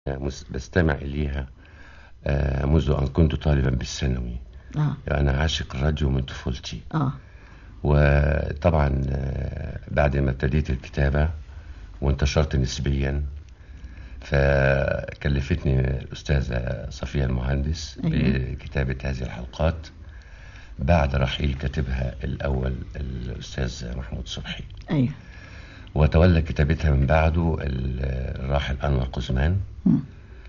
مس- بستمع إليها آه، منذ أن كنت طالبا بالثانوي اه أنا عاشق الراديو من طفولتي اه وطبعا آه، بعد ما ابتديت الكتابة وانتشرت نسبيا فكلفتني الأستاذة صفية المهندس أيوة. بكتابة هذه الحلقات بعد رحيل كاتبها الأول الأستاذ محمود صبحي ايوه وتولى كتابتها من بعده الراحل أنور قزمان مم.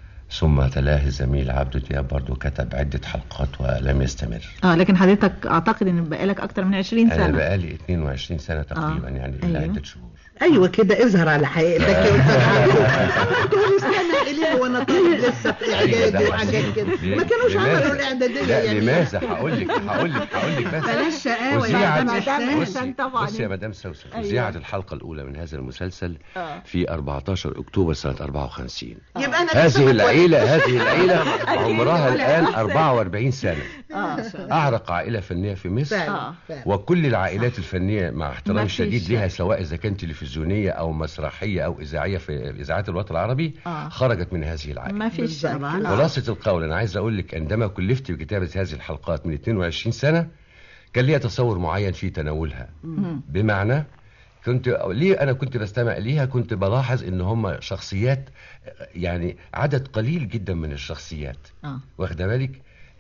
ثم تلاه الزميل عبده دياب برضه كتب عدة حلقات ولم يستمر اه لكن حضرتك اعتقد ان بقالك اكتر من 20 أنا سنه بقالي 22 سنة تقريبا آه. يعني أيوة. إلا عدة شهور ايوه كده اظهر على حقيقتك يا استاذ عبده تقول استنى اليه وانا طالب لسه في اعدادي وحاجات كده ما كانوش لماذا؟ عملوا الاعداديه لا يعني لماذا هقول لك هقول لك هقول لك بس بلاش شقاوة يا وزيعت- مدام إحسان. بصي إحسان طبعاً. بصي يا مدام سوسن أيوة. ذيعت الحلقة الأولى من هذا المسلسل آه. في 14 أكتوبر سنة 54 يبقى انا لسه هذه ما العيلة هذه العيلة عمرها الآن 44 سنة اه أعرق عائلة فنية في مصر فعلا آه. فعلا. وكل العائلات الفنية مع احترامي ما فيش الشديد لها شك. سواء إذا كانت تلفزيونية أو مسرحية أو إذاعية في إذاعات الوطن العربي آه. خرجت من هذه العائلة ما فيش شك بالظبط. آه. خلاصة القول أنا عايز أقول لك عندما كلفت بكتابة هذه الحلقات من 22 سنة كان لي تصور معين في تناولها مم. بمعنى كنت ليه أنا كنت بستمع ليها كنت بلاحظ إن هم شخصيات يعني عدد قليل جدا من الشخصيات اه واخده بالك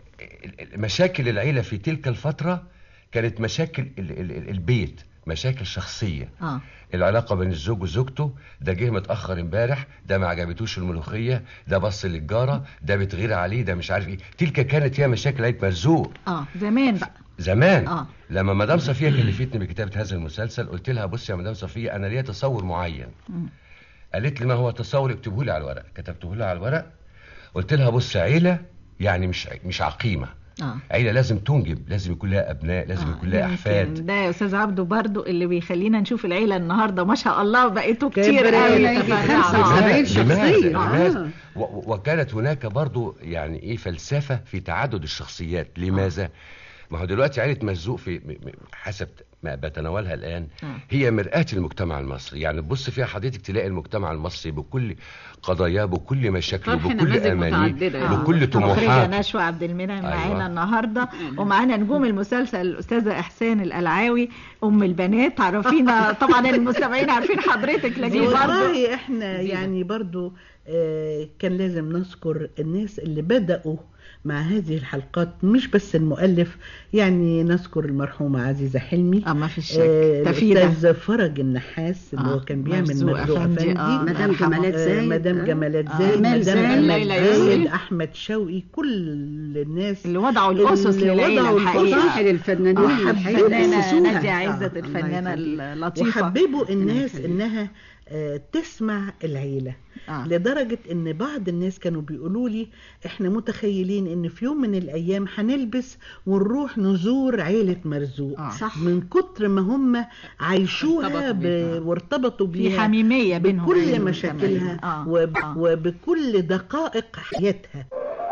ال- ال- مشاكل العيلة في تلك الفترة كانت مشاكل ال- ال- ال- البيت مشاكل شخصية اه العلاقة بين الزوج وزوجته ده جه متأخر امبارح ده ما عجبتوش الملوخية ده بص للجارة ده بتغير عليه ده مش عارف ايه تلك كانت فيها مشاكل عيلة مرزوق اه زمان بقى زمان آه. لما مدام صفية كلفتني بكتابة هذا المسلسل قلت لها بص يا مدام صفية أنا ليا تصور معين مم. قالت لي ما هو التصور اكتبه لي على الورق كتبته لها على الورق قلت لها بص عيلة يعني مش مش عقيمة اه عيلة لازم تنجب لازم يكون لها أبناء لازم آه، يكون لها يمكن أحفاد ده يا استاذ عبده برضو اللي بيخلينا نشوف العيله النهارده ما شاء الله بقيتوا كبرت كتير قوي يجي تفرعوا. 75 لماذا؟ شخصية. لماذا؟ آه. و- و- وكانت هناك برضو يعني ايه فلسفة في تعدد الشخصيات لماذا؟ ما هو دلوقتي عائلة مرزوق في م- م- حسب ما بتناولها الآن آه. هي مرآة المجتمع المصري يعني تبص فيها حضرتك تلاقي المجتمع المصري بكل قضاياه بكل مشاكله طرح بكل نماذج أمانيه متعددة. آه. بكل مخرجة طموحاته نشوى عبد المنعم أيوة. معانا النهارده ومعانا نجوم المسلسل الاستاذه احسان القلعاوي ام البنات عرفينا طبعا المستمعين عارفين حضرتك لكن برضه والله احنا يعني برضو آه، كان لازم نذكر الناس اللي بدأوا مع هذه الحلقات مش بس المؤلف يعني نذكر المرحومة عزيزة حلمي اه ما فيش شك آه، تفيدة الأستاذ فرج النحاس اللي آه، هو كان بيعمل مرزوق مرزوق أفندي، أفندي آه. مدام مرحبا. جمالات آه، زايد مدام آه. جمالات آه، زايد إيمان مدام زايد، أمل ليلى زايد يوسف. أحمد شوقي كل الناس اللي وضعوا الاسس اللي للعيله وضعوا الحقيقه مراحل الفنانين وحبيت الحقيقة الفنانه أسسوها. ناديه عزت آه، الفنانه الله يخليك. اللطيفه وحببوا الناس يخليك. انها آه، تسمع العيلة آه. لدرجة ان بعض الناس كانوا بيقولوا لي احنا متخيلين ان في يوم من الايام هنلبس ونروح نزور عيلة مرزوق آه. صح. من كتر ما هم عايشوها ارتبطوا ب... بيها. وارتبطوا في بيها حميميه بينهم بكل وبين مشاكلها المجتمعين. آه. وب... آه. وبكل دقائق حياتها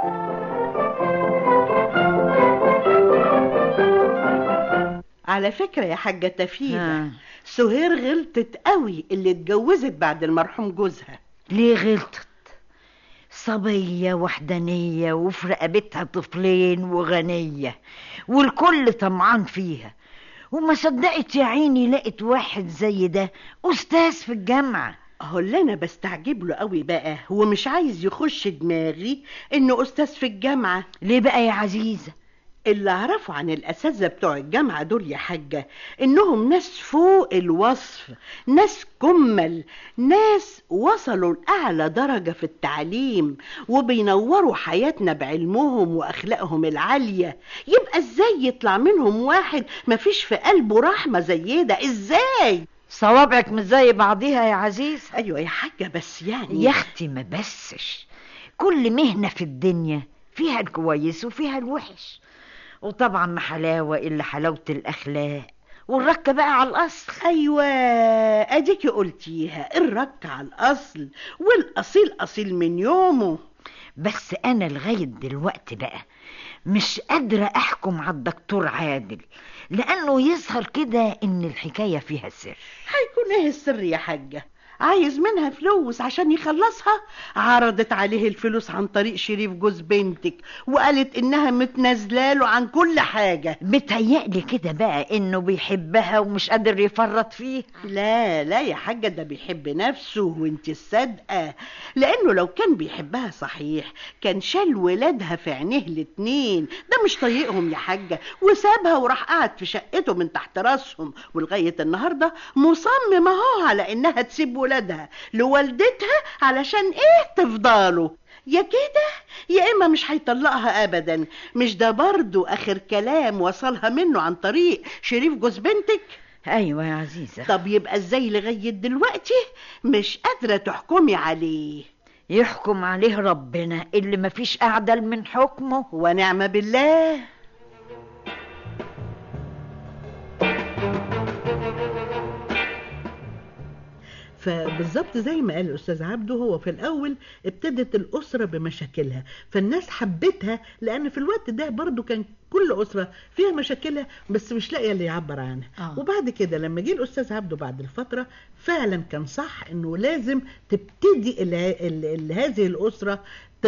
على فكرة يا حاجة تفيدة ها. سهير غلطت قوي اللي اتجوزت بعد المرحوم جوزها ليه غلطت صبية وحدانية وفي رقبتها طفلين وغنية والكل طمعان فيها وما صدقت يا عيني لقت واحد زي ده أستاذ في الجامعة اهو اللي انا بستعجب له قوي بقى هو مش عايز يخش دماغي انه استاذ في الجامعة ليه بقى يا عزيزة اللي اعرفه عن الاساتذه بتوع الجامعه دول يا حاجه انهم ناس فوق الوصف ناس كمل ناس وصلوا لاعلى درجه في التعليم وبينوروا حياتنا بعلمهم واخلاقهم العاليه يبقى ازاي يطلع منهم واحد مفيش في قلبه رحمه زي ده ازاي صوابعك مش زي بعضيها يا عزيزة ايوه يا حاجه بس يعني يا اختي ما بسش كل مهنة في الدنيا فيها الكويس وفيها الوحش وطبعا ما حلاوة إلا حلاوة الأخلاق والركة بقى على الأصل ايوه اديكي قلتيها الرك على الاصل والاصيل اصيل من يومه بس أنا لغاية دلوقتي بقى مش قادرة أحكم على الدكتور عادل لأنه يظهر كده إن الحكاية فيها سر هيكون ايه السر يا حاجة عايز منها فلوس عشان يخلصها عرضت عليه الفلوس عن طريق شريف جوز بنتك وقالت انها متنازلاله عن كل حاجة بتهيألي كده بقى انه بيحبها ومش قادر يفرط فيها لا لا يا حاجة ده بيحب نفسه وانت الصادقة لانه لو كان بيحبها صحيح كان شال ولادها في عينيه الاتنين ده مش طايقهم يا حاجة وسابها وراح قعد في شقته من تحت راسهم ولغاية النهاردة مصمم اهو على انها تسيب ولادها لوالدتها علشان ايه تفضله يا كده يا اما مش هيطلقها ابدا مش ده برضو اخر كلام وصلها منه عن طريق شريف جوز بنتك ايوه يا عزيزة طب يبقى ازاي لغاية دلوقتي مش قادرة تحكمي عليه يحكم عليه ربنا اللي مفيش اعدل من حكمه ونعم بالله فبالظبط زي ما قال الاستاذ عبده هو في الاول ابتدت الاسره بمشاكلها فالناس حبتها لان في الوقت ده برضو كان كل اسره فيها مشاكلها بس مش لاقيه اللي يعبر عنها آه. وبعد كده لما جه الاستاذ عبده بعد الفتره فعلا كان صح انه لازم تبتدي ال ال ال هذه الاسره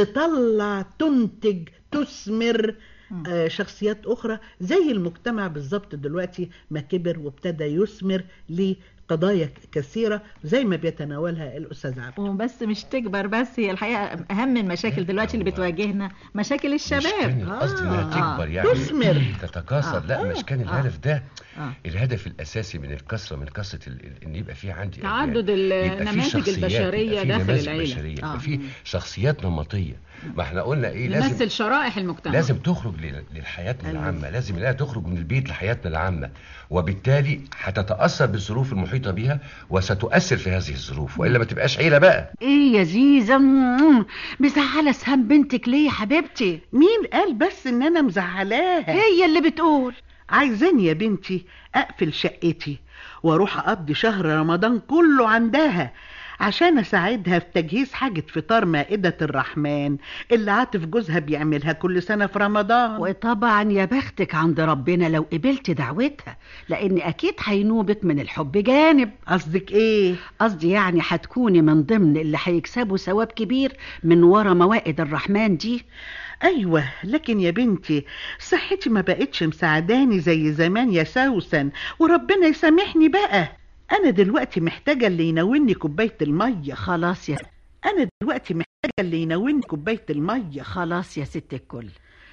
تطلع تنتج تثمر آه، شخصيات اخرى زي المجتمع بالظبط دلوقتي ما كبر وابتدى يثمر لقضايا كثيره زي ما بيتناولها الاستاذ عبد وبس مش تكبر بس هي الحقيقة أهم المشاكل دلوقتي اللي بتواجهنا مشاكل مش كان الشباب القصد انها آه. تكبر يعني تثمر. تتكاثر لا مش كان آه. الهدف ده آه. الهدف الاساسي من الكسره من قصه ال- ال- ان يبقى في عندي تعدد أجيال. يبقى في النماذج شخصيات، البشرية يبقى في داخل نماذج العيلة. بشرية، يبقى آه. في شخصيات نمطيه ما احنا قلنا ايه لازم نمثل شرائح المجتمع لازم تخرج لل- لحياتنا العامة لازم انها تخرج من البيت لحياتنا العامة وبالتالي هتتأثر بالظروف المحيطة بها وستؤثر في هذه الظروف وإلا ما تبقاش عيلة بقى ايه يا زيزة مم، مزعلة سهام بنتك ليه يا حبيبتي مين قال بس ان انا مزعلاها هي اللي بتقول عايزاني يا بنتي اقفل شقتي واروح اقضي شهر رمضان كله عندها عشان اساعدها في تجهيز حاجة فطار مائدة الرحمن اللي عاطف جوزها بيعملها كل سنة في رمضان وطبعا يا بختك عند ربنا لو قبلت دعوتها لان اكيد هينوبك من الحب جانب قصدك ايه قصدي يعني هتكوني من ضمن اللي هيكسبوا ثواب كبير من ورا موائد الرحمن دي ايوه لكن يا بنتي صحتي ما بقتش مساعداني زي زمان يا سوسن وربنا يسامحني بقى انا دلوقتي محتاجة اللي يناولني كوباية المية خلاص يا انا دلوقتي محتاجة اللي يناولني كوباية المية خلاص يا ست الكل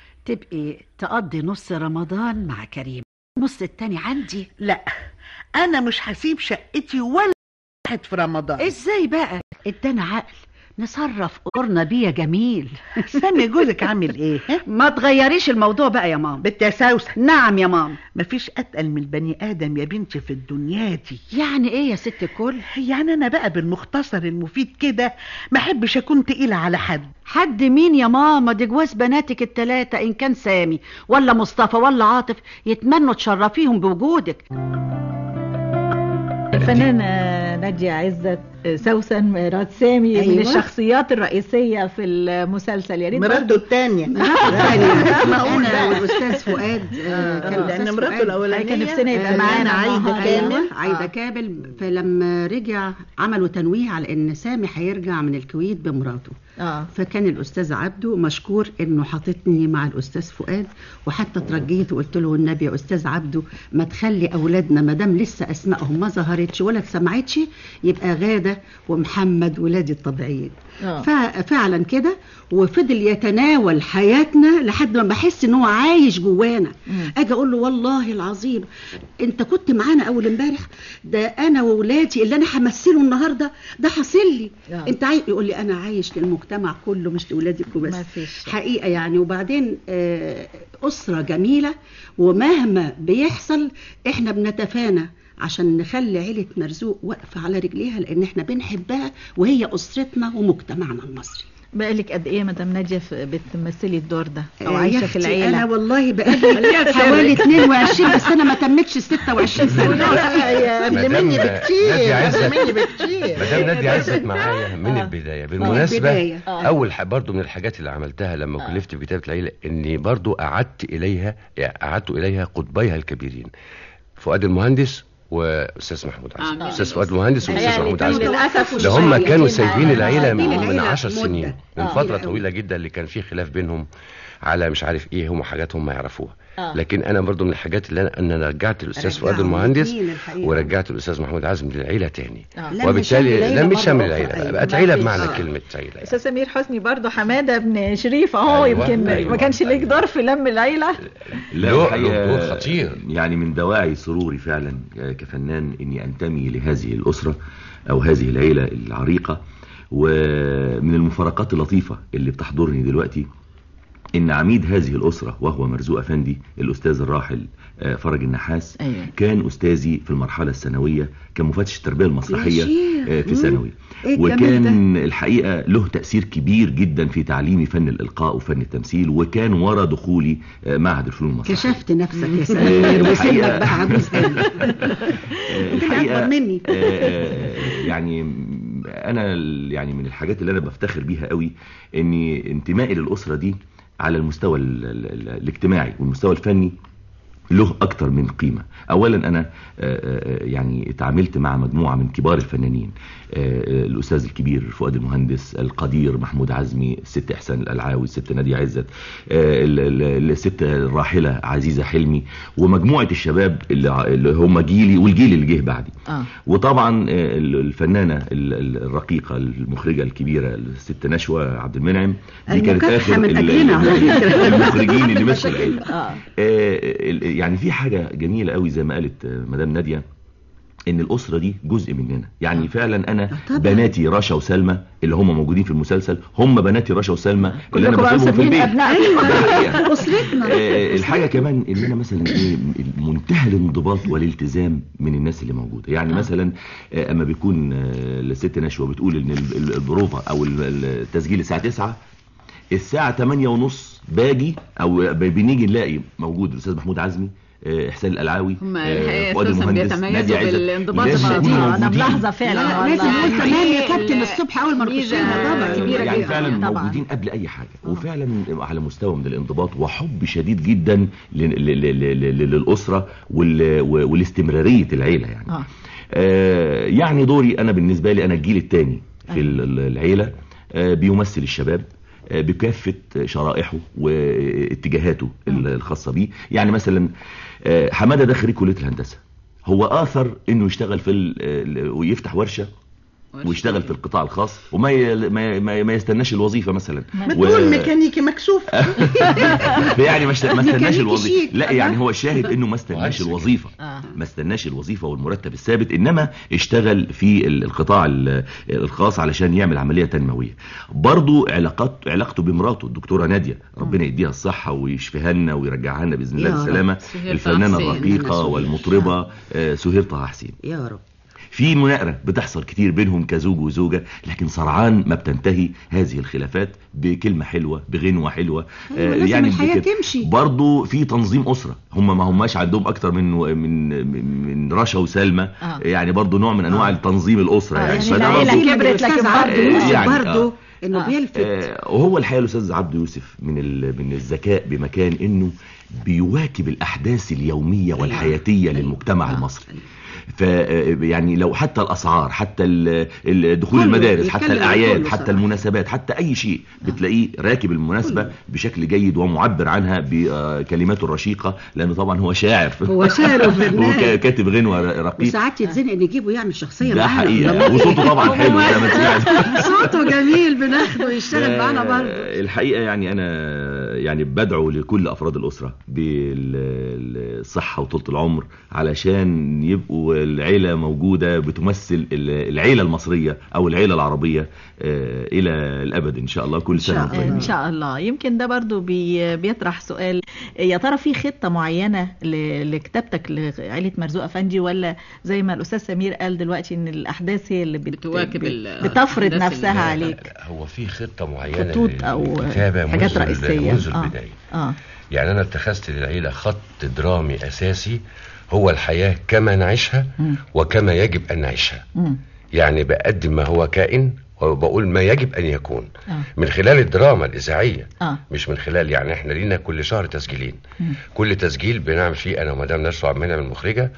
تبقي تقضي نص رمضان مع كريم النص التاني عندي لا انا مش هسيب شقتي ولا واحد في رمضان ازاي بقى ادانا عقل نصرف امورنا بيه يا جميل سامي جوزك عامل ايه ها؟ ما تغيريش الموضوع بقى يا ماما بنت يا سوسن نعم يا ماما مفيش اتقل من البني ادم يا بنتي في الدنيا دي يعني ايه يا ست الكل يعني انا بقى بالمختصر المفيد كده ما احبش اكون تقيلة على حد حد مين يا ماما دي جواز بناتك التلاتة ان كان سامي ولا مصطفى ولا عاطف يتمنوا تشرفيهم بوجودك الفنانة نادية عزت سوسن مرات سامي من أيوة. الشخصيات الرئيسية في المسلسل يا ريت مراته برضو- الثانية معقول انا بقى. والاستاذ فؤاد آه، كان لان الأستاذ مراته فؤاد الاولانية كان نفسنا يبقى آه، معانا لأن عايدة النهاردة. كامل. أيوة، آه. عايدة كامل فلما رجع عملوا تنويه على ان سامي هيرجع من الكويت بمراته اه فكان الاستاذ عبده مشكور انه حاططني مع الاستاذ فؤاد وحتى ترجيت وقلت له والنبي يا استاذ عبده ما تخلي اولادنا ما دام لسه اسمائهم ما ظهرتش ولا اتسمعتش يبقى غاده ومحمد ولادي الطبيعيين آه. ففعلا كده وفضل يتناول حياتنا لحد ما بحس ان هو عايش جوانا مم. اجي اقول له والله العظيم انت كنت معانا اول امبارح ده انا واولادي اللي انا همثله النهارده ده حاصل لي آه. انت عايز يقول لي انا عايش للمجتمع كله مش لاولادك وبس ما فيش حقيقه يعني وبعدين آه، اسره جميله ومهما بيحصل احنا بنتفانى عشان نخلي عيلة مرزوق واقفة على رجليها لأن احنا بنحبها وهي أسرتنا ومجتمعنا المصري بقالك قد ايه يا مدام نادية في- بتمثلي الدور ده او آه، عايشة يا في أختي العيلة أنا والله بقالي حوالي 22 بس أنا ما تمتش 26 سنة يا قبل مدام مني نادية بكتير عزت. قبل مني بكتير مدام نادية عزت معايا من آه. البداية بالمناسبة البداية. آه. أول ح- برضو من الحاجات اللي عملتها لما كلفت بكتابة العيلة إني برضو أعدت إليها أعدت إليها قطبيها الكبيرين فؤاد المهندس واستاذ محمود عزمي آه. استاذ فؤاد المهندس واستاذ يعني محمود كان عزمي للاسف ده هم كانوا سايبين العيله سايبين من, من العيلة عشر مدة. سنين من آه. فتره كتير أوي. طويله جدا اللي كان في خلاف بينهم على مش عارف ايه هم حاجات هم يعرفوها آه. لكن انا برضو من الحاجات اللي انا ان انا رجعت الاستاذ فؤاد رجعهم المهندس الاتنين الحقيقة. ورجعت الاستاذ محمود عزمي للعيله تاني آه. لم شمل وبالتالي العيلة لم مرة شمل أخرى. العيله أيوة. بقت ما عيله فيش. بمعنى آه. كلمه عيله يعني. استاذ سمير حسني برضه حماده بن شريف اهو أيوة، يمكن أيوة. ما كانش ليك دور في لم العيله لا له- الحقيقة له دور خطير. يعني من دواعي سروري فعلا آه، كفنان اني انتمي لهذه الاسره او هذه العيله العريقه ومن المفارقات اللطيفه اللي بتحضرني دلوقتي ان عميد هذه الاسره وهو مرزوق افندي الاستاذ الراحل آه، فرج النحاس أيوة. كان استاذي في المرحله الثانويه كمفتش التربيه المسرحيه يا شيخ. آه، في مم. ثانوي إيه الجمال وكان الحقيقه له تاثير كبير جدا في تعليمي فن الالقاء وفن التمثيل وكان ورا دخولي آه، معهد الفنون المسرحيه كشفت نفسك يا آه، سمير وسنك الحقيقة- بقى عجوز قوي آه، أكبر مني. آه، آه، يعني م- انا ال- يعني من الحاجات اللي انا بفتخر بيها قوي اني انتمائي للاسره دي على المستوى ال ال ال الاجتماعي والمستوى الفني له اكتر من قيمه اولا انا آه، آه، يعني اتعاملت مع مجموعه من كبار الفنانين آه، الاستاذ الكبير فؤاد المهندس القدير محمود عزمي الست احسان الالعاوي الست ناديه عزت آه، ال- ال- الست الراحله عزيزه حلمي ومجموعه الشباب اللي ع- اللي هم جيلي والجيل اللي جه بعدي اه وطبعا آه، ال- الفنانه ال- ال- الرقيقه المخرجه الكبيره الست نشوى عبد المنعم دي كانت المكافحة اخر من ال- أجلنا على ال- فكرة. المخرجين اللي مسكوا العيله اه آه، ال- يعني في حاجه جميله قوي زي ما قالت آه، مدام ناديه ان الاسره دي جزء مننا يعني فعلا انا طبعا. بناتي رشا وسلمى اللي هم موجودين في المسلسل هم بناتي رشا وسلمى اللي انا كلكم بقى بسيبهم في مسمين البيت ابنائكم ده حقيقة. اسرتنا آه، الحاجه كمان ان انا مثلا ايه منتهى الانضباط والالتزام من الناس اللي موجوده يعني مثلا آه، اما بيكون آه، الست نشوى بتقول ان ال- ال- البروفا او ال- التسجيل الساعه 9 الساعه 8 ونص باجي او ب- بنيجي نلاقي موجود الاستاذ محمود عزمي آه، احسان الالعاوي هم آه، الحقيقة فؤاد أساساً المهندس بيتميزوا نادية عزت. بالانضباط لازم الشديد. يكونوا آه، انا موجودين. ملاحظه فعلا لا، والله. لازم نقول يعني كمان يا ال- كابتن الصبح اول ما نخش ميزة لها طبعا كبيرة يعني جدا فعلا طبعا. موجودين قبل اي حاجه وفعلا على مستوى من الانضباط وحب شديد جدا ل- ل- ل- ل- ل- للاسره وال- و- والاستمراريه العيله يعني آه. آه يعني دوري انا بالنسبه لي انا الجيل الثاني في ال- ال- العيله آه بيمثل الشباب آه بكافه شرائحه واتجاهاته ال- الخاصه بيه يعني مثلا آه حماده ده خريج كليه الهندسه هو اثر انه يشتغل في ال- ال- ويفتح ورشه ويشتغل في القطاع الخاص وما ي... ما, ما, ما يستناش الوظيفه مثلا ما تقول ميكانيكي مكسوف يعني ما, اشت... ما استناش ميكانيكي الوظيفه شيك. لا يعني هو الشاهد انه ما استناش مهندس. الوظيفه آه. ما استناش الوظيفه والمرتب الثابت انما اشتغل في ال- القطاع ال- الخاص علشان يعمل عمليه تنمويه برضو علاقات علاقته بمراته الدكتوره ناديه ربنا يديها الصحه ويشفيها لنا ويرجعها لنا باذن الله يا رب. بالسلامه سهير الفنانه طه حسين. الرقيقه سهير. والمطربه آه، سهير طه حسين يا رب في مناقرة بتحصل كتير بينهم كزوج وزوجة لكن سرعان ما بتنتهي هذه الخلافات بكلمة حلوة بغنوة حلوة أيوة، لازم الحياة بك- تمشي. برضو في تنظيم أسرة هم ما هماش عندهم أكتر من من من, من رشا وسلمى آه. يعني برضو نوع من أنواع التنظيم الأسرة آه، يعني يعني فده العيلة برضو- كبرت لكن الأستاذ برضه عبد يوسف يعني، برضه آه. انه آه. بيلفت آه، وهو الحقيقه الاستاذ عبد يوسف من ال- من الذكاء بمكان انه بيواكب الاحداث اليوميه والحياتيه للمجتمع المصري ف يعني لو حتى الاسعار حتى ال- ال- دخول كله، المدارس حتى بيتكلم عن الاعياد كله حتى صراحة. المناسبات حتى اي شيء بتلاقيه راكب المناسبه بشكل جيد ومعبر عنها بكلماته الرشيقه لانه طبعا هو شاعر هو شاعر وفنان. وكاتب غنوه رقيق وساعات يتزنق نجيبه يعمل شخصيه ده معانا. حقيقه وصوته طبعا حلو زي ما سمعت صوته جميل بناخده يشتغل معانا برضه آه، الحقيقه يعني انا يعني بدعو لكل افراد الاسره بالصحه وطولة العمر علشان يبقوا العيله موجوده بتمثل ال- العيله المصريه او العيله العربيه آه، الى الابد ان شاء الله كل سنه وانتم ان طيبين. شاء الله يمكن ده برضو بي بيطرح سؤال يا ترى في خطه معينه ل- لكتابتك لعائله مرزوق افندي ولا زي ما الاستاذ سمير قال دلوقتي ان الاحداث هي اللي بت... بتواكب بت- ال- بتفرض الأحداث نفسها اللي- عليك هو في خطة معينة خطوط او للكتابة حاجات منذ ال- رئيسيه منذ آه. البداية اه يعني أنا اتخذت للعيلة خط درامي أساسي هو الحياة كما نعيشها مم. وكما يجب أن نعيشها مم. يعني بقدم ما هو كائن وبقول ما يجب أن يكون آه. من خلال الدراما الإذاعية اه مش من خلال يعني احنا لينا كل شهر تسجيلين مم. كل تسجيل بنعمل فيه انا ومدام نشوى عبد المنعم المخرجه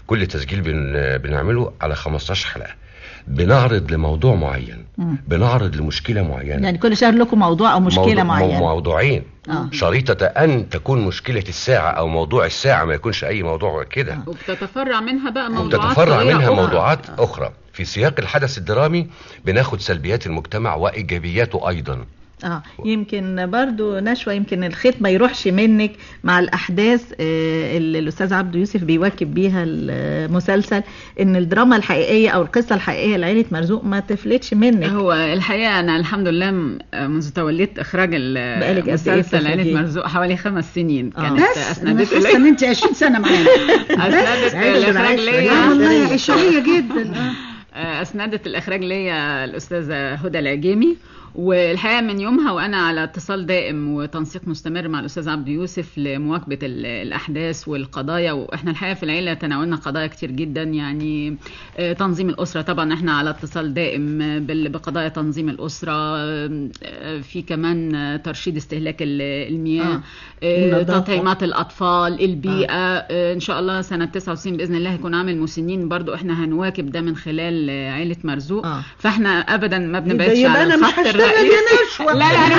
كل تسجيل بن... بنعمله على 15 حلقه بنعرض لموضوع معين مم. بنعرض لمشكله معينه يعني كل شهر لكم موضوع او مشكله موضوع- معينه موضوعين آه. شريطة أن تكون مشكلة الساعة أو موضوع الساعة ما يكونش أي موضوع كده وبتتفرع منها بقى موضوعات وتتفرع صغيرة منها أخرى. موضوعات أخرى في سياق الحدث الدرامي بناخد سلبيات المجتمع وإيجابياته أيضا اه يمكن برضو نشوة يمكن الخيط ما يروحش منك مع الأحداث آه، اللي الأستاذ عبده يوسف بيواكب بيها المسلسل إن الدراما الحقيقية أو القصة الحقيقية لعيلة مرزوق ما تفلتش منك هو الحقيقة أنا الحمد لله م- منذ توليت إخراج ال- بقالك قد إيه مسلسل عيلة بتخرجيه؟ مرزوق حوالي خمس سنين آه. كانت بس انا أسندت حاسه إلي ان انت 20 سنه معانا أسندت عيلة الإخراج العشرة. ليا لا والله عشريه جدا آه. آه، أسندت الإخراج ليا الأستاذة هدى العجيمي والحقيقة من يومها وأنا على اتصال دائم وتنسيق مستمر مع الأستاذ عبد يوسف لمواكبة ال- الأحداث والقضايا وإحنا الحقيقة في العيلة تناولنا قضايا كتير جدا يعني آه، تنظيم الأسرة طبعا إحنا على اتصال دائم بال- بقضايا تنظيم الأسرة آه، في كمان آه، ترشيد استهلاك ال- المياه آه. آه، النظافة. تطعيمات الأطفال البيئة آه، إن شاء الله سنة 99 بإذن الله هيكون عامل مسنين برضو إحنا هنواكب ده من خلال آه، عيلة مرزوق آه. فاحنا أبدا ما بنبعدش يبقى على أنا مش الخط هشتغل الرئيسي. يا نشوة. لا لا أنا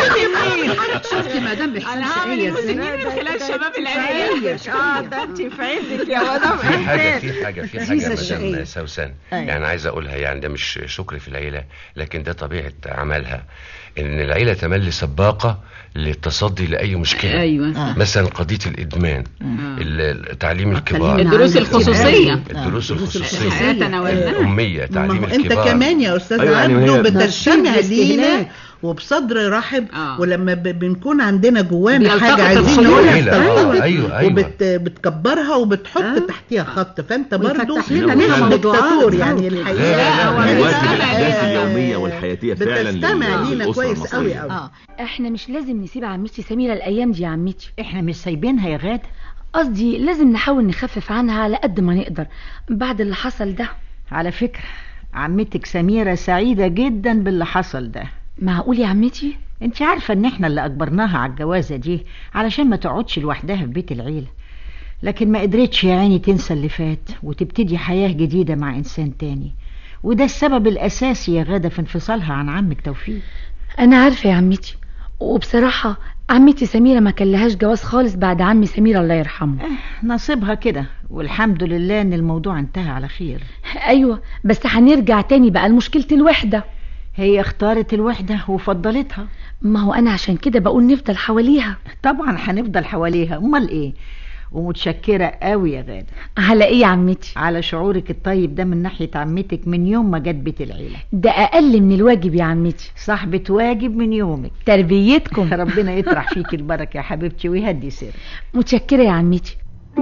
ما شفتي مدام أنا احسان هعمل شقيه المسنين ازاي من خلال شباب العيلة اه ده انت في عزك يا مدام في حاجة إحسان. في حاجة في لذيذة حاجة الشقية. مدام سوسن أيوة. يعني عايز أقولها يعني ده مش شكر في العيلة لكن ده طبيعة عملها إن العيلة تملي سباقة للتصدي لأي مشكلة أيوة آه. مثلا قضية الإدمان ال- تعليم الكبار خلينا الدروس عندك الخصوصية الدروس الدروس الخصوصية الحياة تناولناها الأمية ما تعليم هو انت الكبار كمان يا استاذ أيوة يعني عبده هي- بتستمع ترشيد لينا الاستهلاك. وبصدر رحب آه. ولما ب- بنكون عندنا جوانا بيلتقط حاجه عايزين الخيوط. نقولها جميلة. بتلتقط. آه، أيوة، أيوة. وبتكبرها وبتحط آه. تحتيها خط فانت برضو ويفتح لنا منها مش موضوعات. دكتاتور يعني آه. الحقيقه لا، لا، هو لا، بيواكب بيستمع الاحداث لينا. اليوميه والحياتيه فعلا بتستمع لل- لينا للأسرة كويس المصرية. قوي قوي اه احنا مش لازم نسيب عمتي سميرة الايام دي يا عمتي احنا مش سايبينها يا غادة قصدي لازم نحاول نخفف عنها على قد ما نقدر بعد اللي حصل ده على فكرة عمتك سميرة سعيدة جدا باللي حصل ده معقول يا عمتي انت عارفة ان احنا اللي اجبرناها على الجوازة دي علشان ما تقعدش لوحدها في بيت العيلة لكن ما قدرتش يا عيني تنسى اللي فات وتبتدي حياة جديدة مع انسان تاني وده السبب الاساسي يا غادة في انفصالها عن عمك توفيق انا عارفة يا عمتي وبصراحة عمتي سميرة ما كان لهاش جواز خالص بعد عمي سميرة الله يرحمه نصيبها كده والحمد لله ان الموضوع انتهى على خير ايوه بس هنرجع تاني بقى لمشكلة الوحدة هي اختارت الوحدة وفضلتها ما هو انا عشان كده بقول نفضل حواليها طبعا هنفضل حواليها امال ايه ومتشكرة قوي يا غادة على ايه يا عمتي على شعورك الطيب ده من ناحية عمتك من يوم ما جت بيت العيلة ده اقل من الواجب يا عمتي صاحبة واجب من يومك تربيتكم ربنا يطرح فيك البركة يا حبيبتي ويهدي سر متشكرة يا عمتي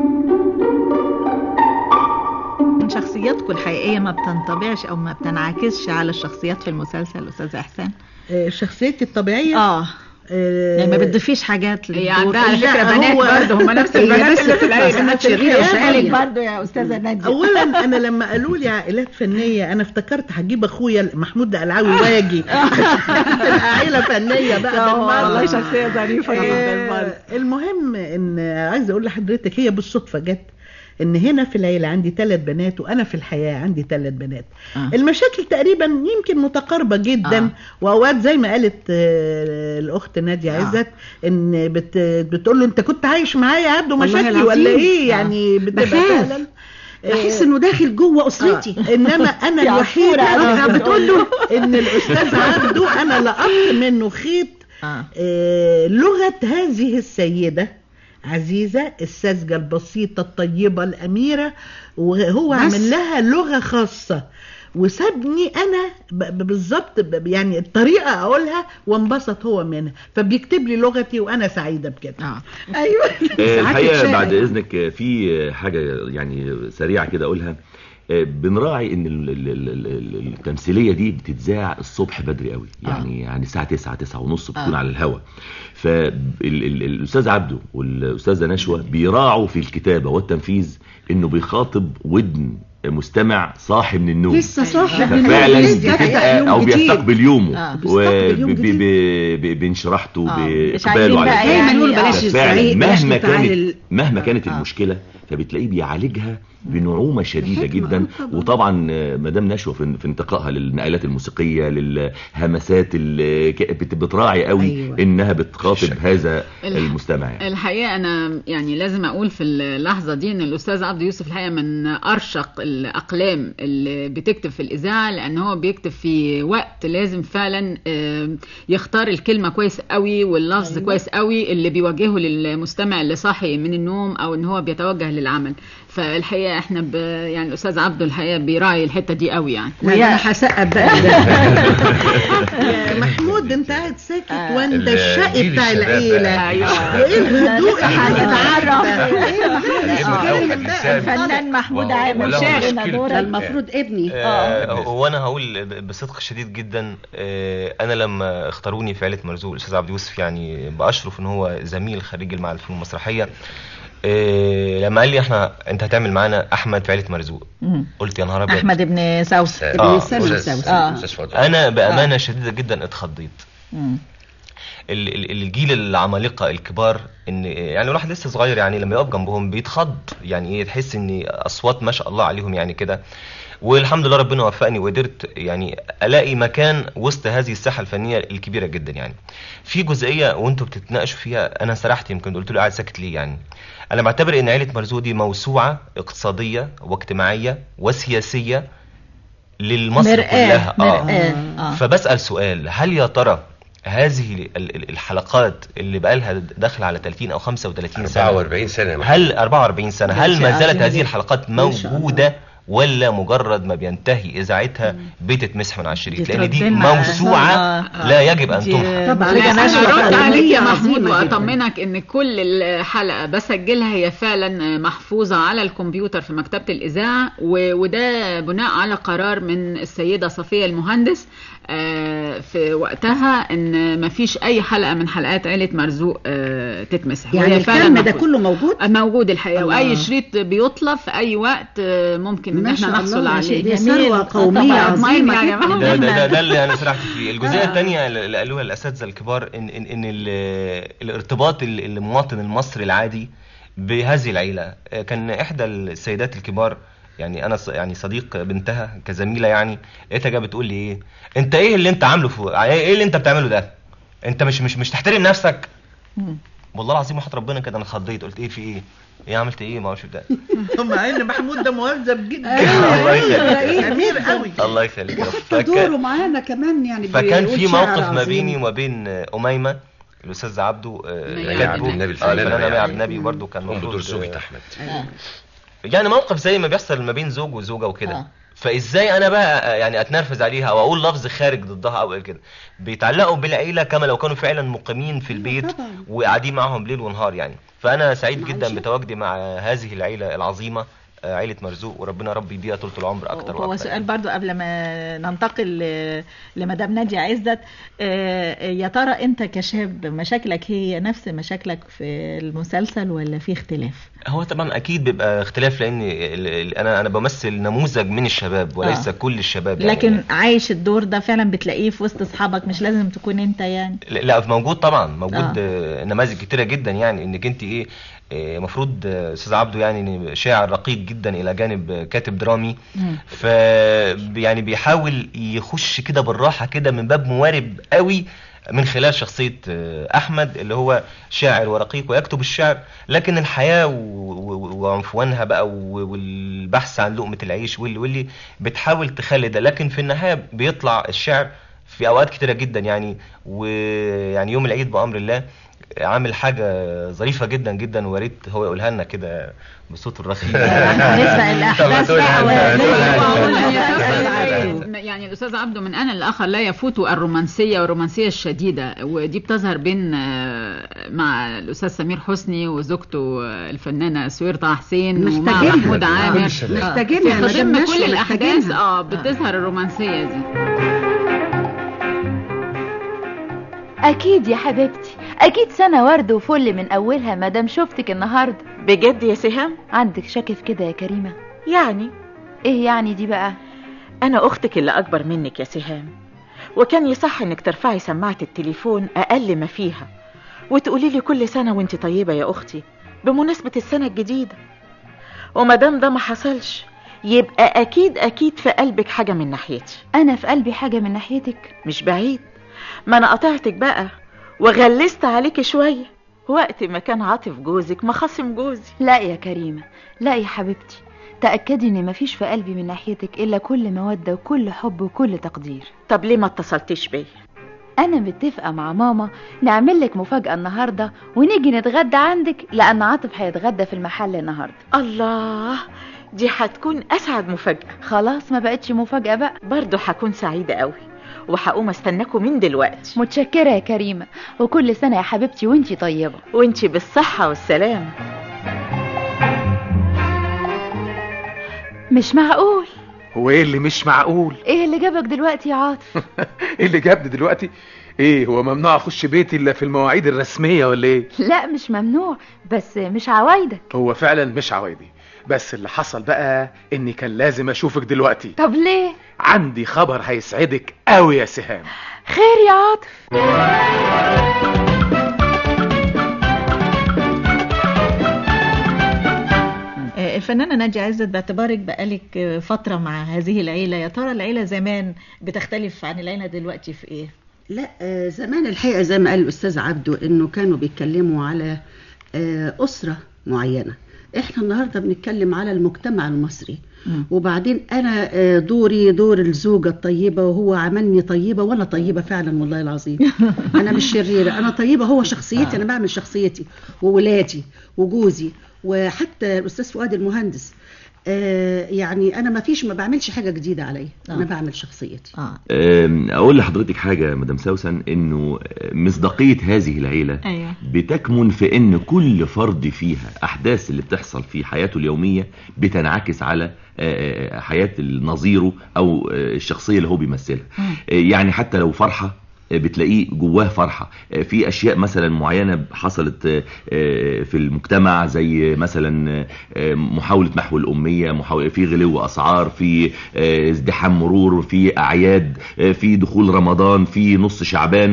من شخصياتكم الحقيقية ما بتنطبعش أو ما بتنعكسش على الشخصيات في المسلسل أستاذ إحسان آه، شخصيتي الطبيعيه اه آه، يعني ما بتضيفيش حاجات هي للدور عندها على لا، فكرة بنات هو- برضه هم نفس هي البنات بس اللي في العيلة أنا شريرة سألك شوية. برضه يا أستاذة نادية اولا انا لما قالوا لي عائلات فنيه انا افتكرت هجيب اخويا محمود العلاوي واجي تبقى عائله فنيه بقى بالمرة. والله شخصية ظريفة جدا برضه آه، المهم ان عايزه اقول لحضرتك هي بالصدفه جت ان هنا في العيله عندي ثلاث بنات وانا في الحياه عندي ثلاث بنات آه. المشاكل تقريبا يمكن متقاربه جدا آه. واوقات زي ما قالت آه، الاخت ناديه آه. عزت ان بت بتقول له انت كنت عايش معايا يا عبده والله مشاكلي العظيم. ولا ايه آه. يعني بتبقى بخاف. فعلا بحس انه داخل جوه اسرتي آه. انما انا يا الوحيده عصفورة. اللي بتقول له ان الاستاذ عبده انا لقطت منه خيط آه. آه، لغه هذه السيده عزيزة الساذجة البسيطة الطيبة الأميرة وهو بس. عامل لها لغة خاصة وسابني أنا ب- ب- بالظبط ب- يعني الطريقة أقولها وانبسط هو منها فبيكتب لي لغتي وأنا سعيدة بكده اه أيوة آه، الحقيقه تتشائم. بعد اذنك آه، في آه، حاجه يعني سريعه كده اقولها آه، بنراعي ان ال- ال- ال- ال- ال- التمثيليه دي بتتذاع الصبح بدري قوي يعني يعني الساعه 9 9 ونص بتكون آه. على الهواء فالاستاذ عبده والاستاذه نشوى بيراعوا في الكتابه والتنفيذ انه بيخاطب ودن مستمع صاحي من النوم لسه صاحي من النوم، ففعلا لسه فتح بتبقى يوم او جديد. بيستقبل يومه آه، بيستقبل يوم وب- جديد. ب- ب- بانشراحته آه، مش باقباله عايزين بقى على دايما يعني نقول آه. بلاش فعلا الزعيق بلاش مهما نتعامل كانت مهما كانت آه. المشكله فبتلاقيه بيعالجها بنعومه شديده بحكمة، جدا آه طبعا. وطبعا آه، مدام نشوى في في انتقائها للنقلات الموسيقيه للهمسات اللي ك- بت- بتراعي قوي أيوة. انها بتخاطب الشكل. هذا الح- المستمع يعني. الحقيقه انا يعني لازم اقول في اللحظه دي ان الاستاذ عبد يوسف الحقيقه من ارشق الاقلام اللي بتكتب في الاذاعه لان هو بيكتب في وقت لازم فعلا آه، يختار الكلمه كويس قوي واللفظ أيوة. كويس قوي اللي بيواجهه للمستمع اللي صاحي من النوم او ان هو بيتوجه للعمل فالحقيقه احنا ب... يعني الاستاذ عبده الحقيقه بيراعي الحته دي قوي يعني لا ده انا هسقف بقى يا محمود انت قاعد ساكت آه. وانت ال- الشقي جيل بتاع الشباب العيله بقى. أيوة. وايه الهدوء اللي هنتعرف. بيتعرف ايه يا محمود ابن اتكلم أوحد بقى. لسان. الفنان محمود وهو- عامر وله شاف لنا مشكلة. ده دورك المفروض ابني آه، بالنسبة- وانا هقول ب- بصدق شديد جدا آه، انا لما اختاروني في عيله مرزوق الاستاذ عبد يوسف يعني باشرف ان هو زميل خريج المعهد الفنون المسرحيه آه، لما قال لي احنا انت هتعمل معانا احمد في عيله مرزوق مم. قلت يا نهار ابيض احمد ابن سوس آه، ابن سامي أستاذ- سوسن. آه. أستاذ فؤاد. انا بامانه شديده جدا اتخضيت مم. ال- ال- الجيل العمالقه الكبار ان يعني الواحد لسه صغير يعني لما يقف جنبهم بيتخض يعني ايه تحس ان اصوات ما شاء الله عليهم يعني كده والحمد لله ربنا وفقني وقدرت يعني الاقي مكان وسط هذه الساحه الفنيه الكبيره جدا يعني في جزئيه وانتوا بتتناقشوا فيها انا سرحت يمكن قلت له قاعد ساكت ليه يعني انا بعتبر ان عيله مرزوق دي موسوعه اقتصاديه واجتماعيه وسياسيه للمصر مرآة كلها مرآة آه. فبسأل سؤال هل يا ترى هذه ال- ال- الحلقات اللي بقالها داخله على 30 او 35 سنه 44 سنه يا محمد. هل 44 سنه هل شيء ما زالت عظيم هذه جدا. الحلقات ما شاء الله. موجوده ولا مجرد ما بينتهي اذاعتها بتتمسح من على الشريط لان دي تردلنا- موسوعه آه. لا يجب ان دي- تمحى طبعا لا، ده أنا نشوة انا ارد عليك يا عظيمة محمود جداً. واطمنك ان كل الحلقه بسجلها هي فعلا محفوظه على الكمبيوتر في مكتبه الاذاعه و- وده بناء على قرار من السيده صفيه المهندس آه، في وقتها ان ما فيش اي حلقه من حلقات عيله مرزوق آه، تتمسح يعني وهي فعلا الكم ده محفوظة. كله موجود موجود الحقيقه الله. واي شريط بيطلب في اي وقت آه، ممكن ان ما احنا شاء نحصل الله يا عليه شيخ، دي جميل. ثروة آه، قومية طبعاً. عظيمة يا جدا. جماعة. ده, ده, ده, ده اللي انا سرحت فيه الجزئيه آه. الثانيه اللي قالوها الاساتذه الكبار ان ان, إن ال- الارتباط ال- المواطن المصري العادي بهذه العيله آه، كان احدى السيدات الكبار يعني انا ص- يعني صديق بنتها كزميله يعني لقيتها جايه بتقول لي ايه انت ايه اللي انت عامله في ايه اللي انت بتعمله ده انت مش مش مش تحترم نفسك مم. والله العظيم وحد ربنا كده انا اتخضيت قلت ايه في ايه ايه عملت ايه ما اعرفش ده مع ان محمود ده مهذب جدا الله يخليك جميل قوي الله يخليك وحتى دوره معانا كمان يعني فكان بيقول في شعر موقف ما عظيم. بيني وما بين أميمة الأستاذ عبده آه، مي كاتبه. عبد النبي الفنانة آه، الفنانة مي مي عبد عبد النبي برضه كان قم بدور المفروض زوجة آه، احمد يعني موقف زي ما بيحصل ما بين زوج وزوجة وكده آه. فازاي انا بقى آه، يعني اتنرفز عليها او اقول لفظ خارج ضدها او إيه كده بيتعلقوا بالعيله كما لو كانوا فعلا مقيمين في البيت طبعاً. وقاعدين معاهم ليل ونهار يعني فانا سعيد جدا معلش. بتواجدي مع هذه العيله العظيمه آه، عيله مرزوق وربنا ربي يديها طول العمر اكتر هو واكتر سؤال برضو قبل ما ننتقل ل- لمدام نادية عزت آه، يا ترى انت كشاب مشاكلك هي نفس مشاكلك في المسلسل ولا في اختلاف هو طبعا اكيد بيبقى اختلاف لان ال- ال- انا انا بمثل نموذج من الشباب وليس آه. كل الشباب يعني لكن عايش الدور ده فعلا بتلاقيه في وسط اصحابك مش لازم تكون انت يعني لا موجود طبعا موجود آه. آه. نماذج كتيره جدا يعني انك انت ايه المفروض استاذ عبده يعني إن شاعر رقيق جدا الى جانب آه، كاتب درامي مم. ف يعني بيحاول يخش كده بالراحه كده من باب موارب قوي من خلال شخصية آه، أحمد اللي هو شاعر ورقيق ويكتب الشعر لكن الحياة و- و- وعنفوانها بقى و- والبحث عن لقمة العيش واللي واللي بتحاول تخلي ده لكن في النهاية بيطلع الشعر في أوقات كتيرة جدا يعني ويعني يوم العيد بأمر الله عامل حاجة ظريفة جدا جدا وريت هو يقولها لنا كده بصوت الرخيم لسه الأحداث طب ما تقولها بقى أنت، ولا- تقولها أنت. يعني الاستاذ عبده من انا لاخر لا يفوت الرومانسيه والرومانسيه الشديده ودي بتظهر بين آه، مع الاستاذ سمير حسني وزوجته آه، الفنانه سوير طه حسين ومع محتاجينها. محمود كل عامر الشباب. محتاجينها في مدام ضمن نشوى كل الاحداث محتاجينها. اه بتظهر الرومانسيه دي أكيد يا حبيبتي أكيد سنة ورد وفل من أولها مادام شفتك النهاردة بجد يا سهام عندك شك في كده يا كريمة يعني ايه يعني دي بقى انا اختك اللي اكبر منك يا سهام وكان يصح انك ترفعي سماعة التليفون اقل ما فيها وتقولي لي كل سنة وانت طيبة يا اختي بمناسبة السنة الجديدة ومادام ده ما حصلش يبقى اكيد اكيد في قلبك حاجة من ناحيتي انا في قلبي حاجة من ناحيتك مش بعيد ما انا قطعتك بقى وغلست عليك شوية وقت ما كان عاطف جوزك مخاصم جوزي لا يا كريمة لا يا حبيبتي تأكدي ان مفيش في قلبي من ناحيتك الا كل مودة وكل حب وكل تقدير طب ليه ما اتصلتيش بيا انا متفقة مع ماما نعمل لك مفاجأة النهاردة ونيجي نتغدى عندك لان عاطف هيتغدى في المحل النهاردة الله دي هتكون اسعد مفاجأة خلاص ما بقتش مفاجأة بقى برضه هكون سعيدة قوي وهقوم استناكم من دلوقتي متشكرة يا كريمة وكل سنة يا حبيبتي وانتي طيبة وانتي بالصحة والسلامة مش معقول هو ايه اللي مش معقول ايه اللي جابك دلوقتي يا عاطف ايه اللي جابني دلوقتي ايه هو ممنوع اخش بيتي الا في المواعيد الرسميه ولا ايه لا مش ممنوع بس مش عوايدك هو فعلا مش عوايدي بس اللي حصل بقى اني كان لازم اشوفك دلوقتي طب ليه عندي خبر هيسعدك قوي يا سهام خير يا عاطف آه، الفنانة ناجية عزت باعتبارك بقالك آه، فترة مع هذه العيلة يا ترى العيلة زمان بتختلف عن العيلة دلوقتي في ايه؟ لا آه، زمان الحقيقة زي ما قال الأستاذ عبده إنه كانوا بيتكلموا على آه، أسرة معينة إحنا النهاردة بنتكلم على المجتمع المصري وبعدين أنا آه، دوري دور الزوجة الطيبة وهو عملني طيبة وأنا طيبة فعلا والله العظيم أنا مش شريرة أنا طيبة هو شخصيتي أنا بعمل شخصيتي وولادي وجوزي وحتى الأستاذ فؤاد المهندس آه، يعني أنا ما فيش ما بعملش حاجة جديدة عليا أنا آه. بعمل شخصيتي أم، اقول لحضرتك حاجه مدام سوسن انه مصداقيه هذه العيله ايوه بتكمن في ان كل فرد فيها احداث اللي بتحصل في حياته اليوميه بتنعكس على آه، حياه نظيره او آه، الشخصيه اللي هو بيمثلها آه، يعني حتى لو فرحه آه، بتلاقيه جواه فرحة آه، في أشياء مثلا معينة حصلت آه، آه، في المجتمع زي مثلا آه، محاولة محو الأمية محاولة في غلو أسعار في آه، ازدحام مرور في أعياد آه، في دخول رمضان في نص شعبان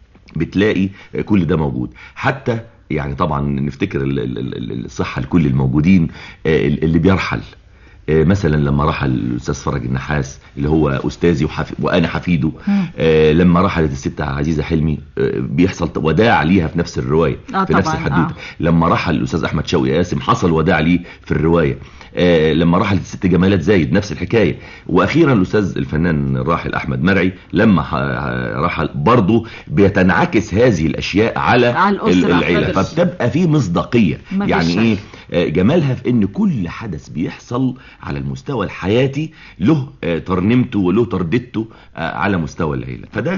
بتلاقي كل ده موجود حتى يعني طبعا نفتكر ال- ال- ال- الصحة لكل الموجودين آه، اللي بيرحل آه، مثلا لما رحل الاستاذ فرج النحاس اللي هو استاذي وحف... وانا حفيده آه، لما رحلت الست عزيزه حلمي آه، بيحصل وداع ليها في نفس الروايه آه في نفس طبعاً، الحدوته آه. لما رحل الاستاذ احمد شوقي قاسم حصل وداع ليه في الروايه آه، لما رحلت الست جمالات زايد نفس الحكايه واخيرا الاستاذ الفنان الراحل احمد مرعي لما ح- رحل برضه بيتنعكس هذه الاشياء على, على الأسرة. العيله فاكر. فبتبقى في مصداقيه مفيش يعني شك. ايه آه، جمالها في ان كل حدث بيحصل على المستوى الحياتي له آه، ترنيمته وله ترددته آه، على مستوى العيله فده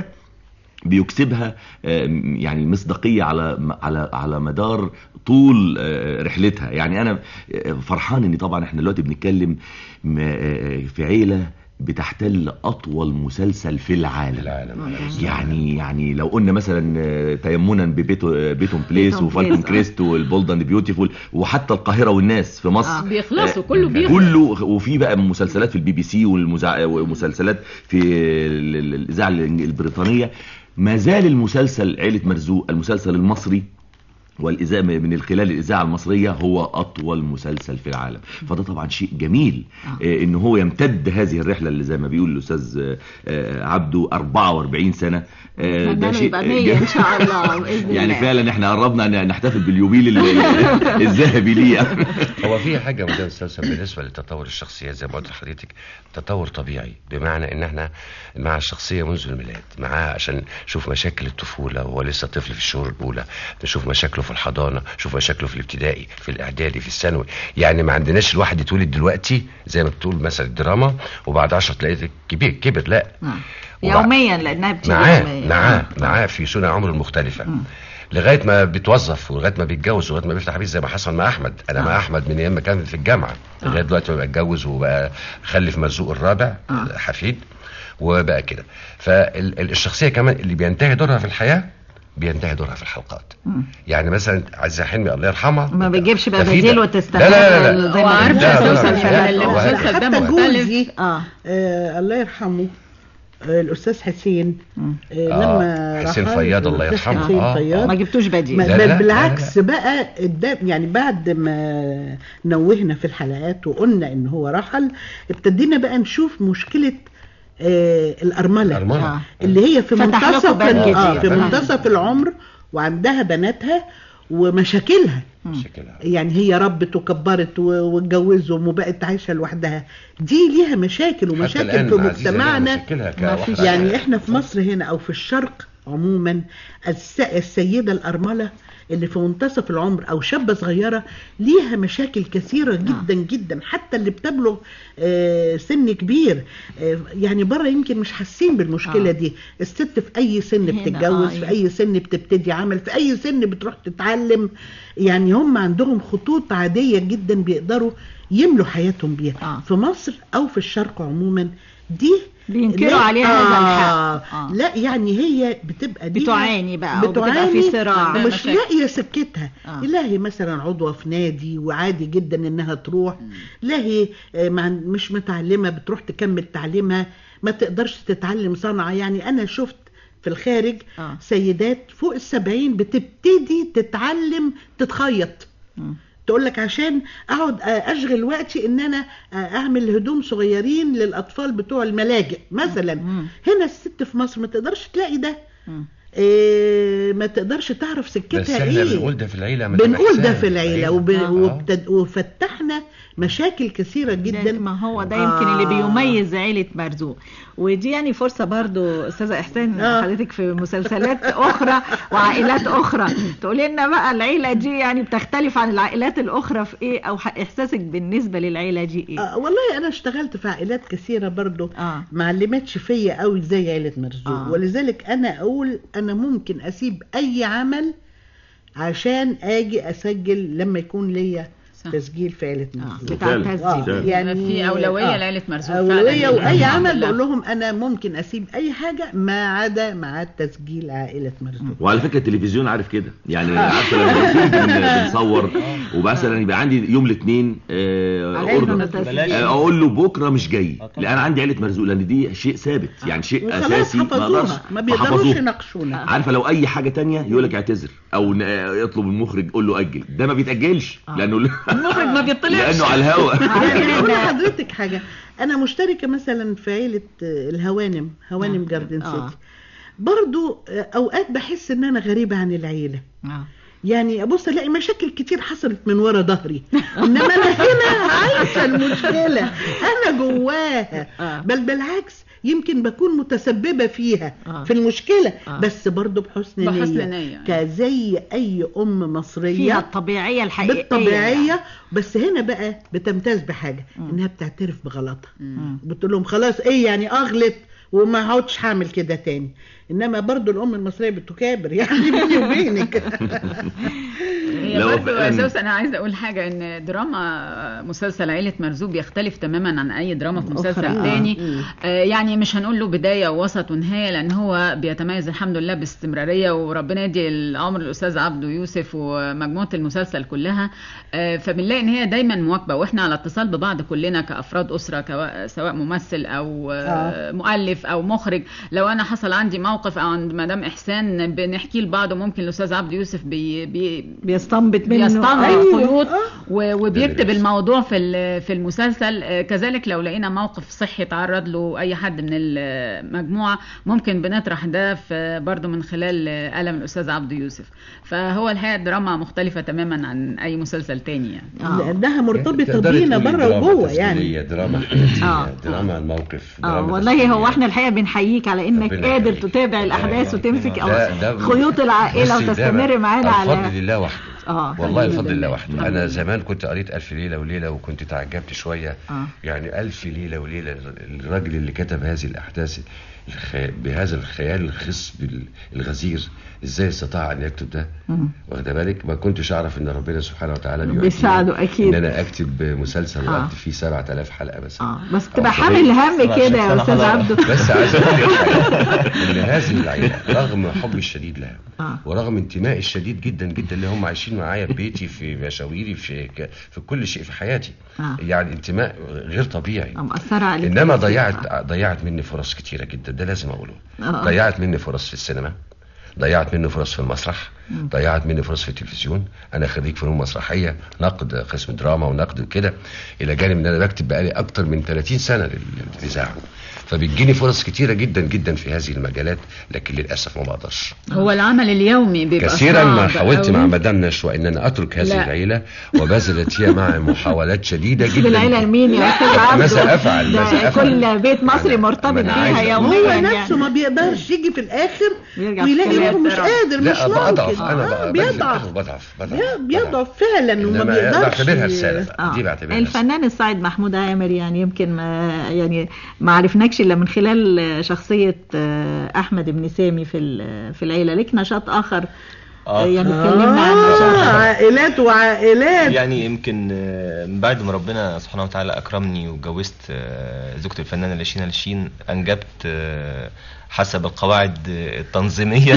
بيكسبها آه، يعني مصداقيه على على على مدار طول آه، رحلتها يعني انا آه، فرحان ان طبعا احنا دلوقتي بنتكلم م- آه، في عيله بتحتل اطول مسلسل في العالم العالم يعني يعني لو قلنا مثلا آه، تيمنا ببيتو آه، بيتون بليس بيتون وفالكون بليس، آه. كريست والبولد اند بيوتيفول وحتى القاهره والناس في مصر آه، بيخلصوا، آه، كله بيخلص. كله وفي بقى مسلسلات في البي بي سي والمزع... ومسلسلات في ال- ال- الاذاعه الإنج- البريطانيه ما زال المسلسل عيله مرزوق المسلسل المصري والإذاعة من الخلال الإذاعة المصرية هو أطول مسلسل في العالم فده طبعا شيء جميل آه. إن هو يمتد هذه الرحلة اللي زي ما بيقول الأستاذ آه، آه، عبده 44 سنة آه، ده نتمنى شيء يبقى 100 ان شاء الله باذن يعني الله فعلا احنا قربنا ن- نحتفل باليوبيل ال- ال- الذهبي ليه يعني. هو في حاجه مدام سوسن بالنسبه لتطور الشخصيات زي ما قلت لحضرتك تطور طبيعي بمعنى ان احنا مع الشخصيه منذ الميلاد معاه عشان نشوف مشاكل الطفوله وهو لسه طفل في الشهور الاولى نشوف مشاكله في الحضانه نشوف مشاكله في الابتدائي في الاعدادي في الثانوي يعني ما عندناش الواحد يتولد دلوقتي زي ما بتقول مثلا الدراما وبعد 10 تلاقيه كبير كبر لا آه. وبعد- يوميا لانها بتيجي معاه يوميا معاه معاه في سنة عمره المختلفة لغايه ما بيتوظف ولغايه ما بيتجوز ولغايه ما بيفتح بيت زي ما حصل مع احمد انا آه. مع احمد من ايام ما كان في الجامعه لغايه دلوقتي ما بقى اتجوز وبقى خلف مرزوق الرابع حفيد وبقى كده فالشخصيه كمان اللي بينتهي دورها في الحياه بينتهي دورها في الحلقات يعني مثلا عزيزة حلمي الله يرحمها ما بيجيبش بقى ده في بديل ده. وتستمر لا لا لا, لا. زي ما وعارفة بنشوف لا، لا، لا. المسلسلات. المسلسل ده حتى مختلف جوزي اه آه الله يرحمه آه الاستاذ حسين آه آه، لما حسين رحل فياض الله الأستاذ يرحمه. حسين آه، فياض ما جبتوش بديل ما لا، لا، بل لا، بالعكس بقى قدام يعني بعد ما نوهنا في الحلقات وقلنا ان هو رحل ابتدينا بقى نشوف مشكله آه الارمله الأرملة. آه. اللي هي في فتح لكم منتصف باب ال- جديد. آه في آه. منتصف العمر وعندها بناتها ومشاكلها شكلها يعني هي ربت وكبرت و- واتجوزهم وبقت عايشه لوحدها دي ليها مشاكل حتى ومشاكل الآن في عزيزة ليها مجتمعنا مشاكلها ما كواحدة فيش. يعني احنا في مصر هنا او في الشرق عموما الس- السيده الارمله اللي في منتصف العمر او شابه صغيره ليها مشاكل كثيره جدا جدا حتى اللي بتبلغ آه، سن كبير آه، يعني بره يمكن مش حاسين بالمشكله آه. دي الست في اي سن هنا، بتتجوز آه، في اي سن بتبتدي عمل في اي سن بتروح تتعلم يعني هم عندهم خطوط عاديه جدا بيقدروا يملوا حياتهم بيها آه. في مصر او في الشرق عموما دي بينكروا لا- عليها هذا آه. الحق. آه. لا يعني هي بتبقى ليها- بتعاني بقى أو بتبقى بتعاني في صراع. ومش مشاكل. لاقيه سكتها آه. لا هي مثلا عضوه في نادي وعادي جدا انها تروح لا هي آه، مع- مش متعلمه بتروح تكمل تعليمها ما تقدرش تتعلم صنعه يعني انا شفت في الخارج آه. سيدات فوق السبعين بتبتدي تتعلم تتخيط مم. تقول لك عشان اقعد اشغل وقتي ان انا اعمل هدوم صغيرين للاطفال بتوع الملاجئ مثلا مم. هنا الست في مصر ما تقدرش تلاقي ده مم. إيه ما تقدرش تعرف بس سكتها احنا ايه بنقول ده في العيلة مدام بنقول ده إحسان. في العيله وب... آه. وبتد... وفتحنا مشاكل كثيره ده جدا ما هو ده يمكن اللي آه. بيميز عيلة مرزوق ودي يعني فرصة برضو أستاذة إحسان آه. حضرتك في مسلسلات أخرى وعائلات أخرى تقولي لنا بقى العيلة دي يعني بتختلف عن العائلات الأخرى في إيه أو ح- إحساسك بالنسبة للعيلة دي إيه؟ آه والله انا اشتغلت في عائلات كثيره برضو آه. ما علمتش فيا قوي زي عيله مرزوق آه. ولذلك انا اقول انا ممكن اسيب اي عمل عشان اجي اسجل لما يكون ليا صح. تسجيل في عيله آه. مرزوق بتاع فعلا. التسجيل فعلا. يعني في أولوية آه. لعيلة مرزوق أولوية فعلا. وأي الحمد عمل لله. بقول لهم أنا ممكن أسيب أي حاجة ما عدا مع تسجيل عائلة مرزوق وعلى فكره التلفزيون عارف كده يعني عارفه لما نكون بن- بنصور ومثلا يبقى عندي يوم الاثنين على اوردر إنه تسجيل. آه، اقول له بكره مش جاي لان عندي عيله مرزوق لان دي شيء ثابت يعني شيء وخلاص اساسي ما حفظوها اقدرش ما بيقدروش فحفظوها. يناقشونا عارفه لو اي حاجه تانية يقول لك اعتذر او ن- يطلب المخرج قول له اجل ده ما بيتاجلش لانه المخرج ما بيطلعش لانه على الهوا يعني أقول لحضرتك حاجة أنا مشتركة مثلا في عيلة آه، الهوانم هوانم جاردن آه. سيتي برضو آه، أوقات بحس إن أنا غريبة عن العيلة آه. يعني ابص الاقي مشاكل كتير حصلت من ورا ظهري انما انا هنا عايشه المشكله انا جواها آه. بل بالعكس يمكن بكون متسببه فيها آه. في المشكله آه. بس برضو بحسن نيه بحسن نية. كزي اي ام مصريه فيها الطبيعية الحقيقية بالطبيعيه بس هنا بقى بتمتاز بحاجه انها بتعترف بغلطها بتقول لهم خلاص ايه يعني اغلط وما هقعدش هعمل كده تاني انما برضو الام المصريه بتكابر يعني بيني وبينك هي لو برضه يا فعلاً- سوس انا عايزه اقول حاجه ان دراما مسلسل عيله مرزوق بيختلف تماما عن اي دراما في مسلسل أخرى. تاني مم. آه يعني مش هنقول له بدايه ووسط ونهايه لان هو بيتميز الحمد لله باستمراريه وربنا يدي العمر الاستاذ عبده يوسف ومجموعه المسلسل كلها آه فبنلاقي ان هي دايما مواكبه واحنا على اتصال ببعض كلنا كافراد اسره كوا- سواء ممثل او آه مؤلف او مخرج لو انا حصل عندي موقف او عند مدام احسان بنحكي لبعض وممكن الاستاذ عبده يوسف بي بي بيستنبط منه بيستنبط أيوة. خيوط و- وبيكتب بيحصل. الموضوع في ال- في المسلسل آه، كذلك لو لقينا موقف صحي تعرض له اي حد من المجموعه ممكن بنطرح ده في برضه من خلال آه، قلم الاستاذ عبده يوسف فهو الحقيقه دراما مختلفه تماما عن اي مسلسل تاني يعني آه. لانها مرتبطه تقدري بينا تقولي بره دراما وجوه تسجيلية، يعني دراما حياتية آه. دراما الموقف اه دراما والله تسجيلية. هو احنا الحقيقه بنحييك على انك ربنا قادر يخليك. تتابع الاحداث وتمسك او ده- ده- خيوط العائله بصي، ده وتستمر بقى معانا الفضل على لله وحده اه والله الفضل لله وحده انا زمان كنت قريت الف ليله وليله وكنت تعجبت شويه اه يعني ألف ليلة وليلة الراجل اللي كتب هذه الأحداث الخ... بهذا الخيال الخص بالغزير ازاي استطاع ان يكتب ده مم. واخد بالك ما كنتش اعرف ان ربنا سبحانه وتعالى بيعطيني بيساعده أكيد. ان انا اكتب مسلسل آه. واكتب فيه 7000 حلقه بس اه بس تبقى حامل هم كده يا استاذ عبده بس عايز اقول لك حاجة، ان هذه العيله رغم حبي الشديد لها آه. ورغم انتمائي الشديد جدا جدا اللي هم عايشين معايا في بيتي في مشاويري في ك- في كل شيء في حياتي آه. يعني انتماء غير طبيعي مأثرة عليك انما كتير. ضيعت ضيعت مني فرص كتيره جدا ده لازم اقوله آه. ضيعت مني فرص في السينما ضيعت مني فرص في المسرح مم. ضيعت مني فرص في التلفزيون انا خريج فنون مسرحيه نقد قسم دراما ونقد وكده الى جانب ان انا بكتب بقالي اكتر من 30 سنه لل- للاذاعه فبتجيني فرص كتيره جدا جدا في هذه المجالات لكن للاسف ما بقدرش هو العمل اليومي بيبقى كثيرا ما صعب حاولت قوي. مع مدام نشوى ان انا اترك هذه لا. العيله وبذلت هي معي محاولات شديده جدا العيلة لمين يا استاذ عبده ماذا افعل ده ماذا افعل كل بيت مصري مرتبط أنا بيها عايز أقول- يوميا هو يعني. نفسه ما بيقدرش يجي في الاخر يرجع في ويلاقي كلام روحه مش بسرعة. قادر مش لا بضعف ممكن انا آه، بقى بيضعف بضعف بضعف بي- بيضعف فعلا وما انما بيقدرش بعتبرها رساله بقى. آه. دي بعتبرها رسالة. الفنان الصاعد محمود عامر يعني يمكن ما يعني ما عرفناكش الا من خلال شخصية آه، أحمد بن سامي في ال- في العيلة ليك نشاط آخر آه. يعني اتكلمنا عن نشاط آه عائلات وعائلات يعني يمكن آه، من بعد ما ربنا سبحانه وتعالى اكرمني وجوزت آه، زوجتي الفنانه لاشين لاشين انجبت آه، حسب القواعد آه، التنظيميه